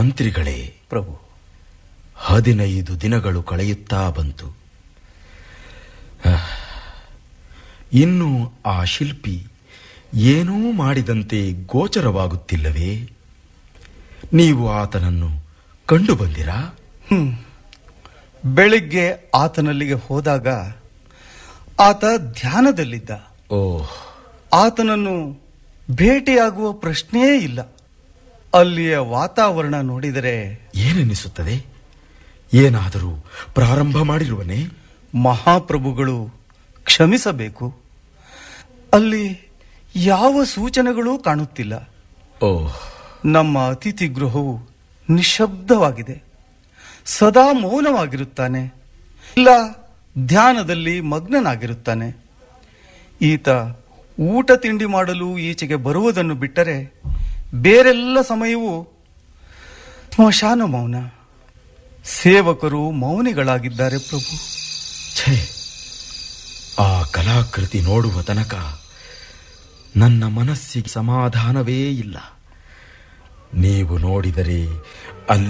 ಮಂತ್ರಿಗಳೇ ಪ್ರಭು ಹದಿನೈದು ದಿನಗಳು ಕಳೆಯುತ್ತಾ ಬಂತು ಆಹ್, ಇನ್ನು ಆ ಶಿಲ್ಪಿ ಏನೂ ಮಾಡಿದಂತೆ ಗೋಚರವಾಗುತ್ತಿಲ್ಲವೇ ನೀವು ಆತನನ್ನು ಕಂಡು ಬಂದಿರಾ ಹ್ಮ್ ಬೆಳಿಗ್ಗೆ ಆತನಲ್ಲಿಗೆ ಹೋದಾಗ ಆತ ಧ್ಯಾನದಲ್ಲಿದ್ದ ಓಹ್ ಆತನನ್ನು ಭೇಟಿಯಾಗುವ ಪ್ರಶ್ನೆಯೇ ಇಲ್ಲ ಅಲ್ಲಿಯ ವಾತಾವರಣ ನೋಡಿದರೆ ಏನೆನಿಸುತ್ತದೆ ಏನಾದರೂ ಪ್ರಾರಂಭ ಮಾಡಿರುವನೇ ಮಹಾಪ್ರಭುಗಳು ಕ್ಷಮಿಸಬೇಕು ಅಲ್ಲಿ ಯಾವ ಸೂಚನೆಗಳೂ ಕಾಣುತ್ತಿಲ್ಲ ಓಹ್ ನಮ್ಮ ಅತಿಥಿ ಗೃಹವು ನಿಶಬ್ದವಾಗಿದೆ ಸದಾ ಮೌನವಾಗಿರುತ್ತಾನೆ ಇಲ್ಲ ಧ್ಯಾನದಲ್ಲಿ ಮಗ್ನನಾಗಿರುತ್ತಾನೆ ಈತ ಊಟ ತಿಂಡಿ ಮಾಡಲು ಈಚೆಗೆ ಬರುವುದನ್ನು ಬಿಟ್ಟರೆ ಬೇರೆಲ್ಲ ಸಮಯವೂ ಸ್ಮಶಾನ ಮೌನ ಸೇವಕರು ಮೌನಿಗಳಾಗಿದ್ದಾರೆ ಪ್ರಭು ಛೇ ಆ ಕಲಾಕೃತಿ ನೋಡುವ ತನಕ ನನ್ನ ಮನಸ್ಸಿಗೆ ಸಮಾಧಾನವೇ ಇಲ್ಲ ನೀವು ನೋಡಿದರೆ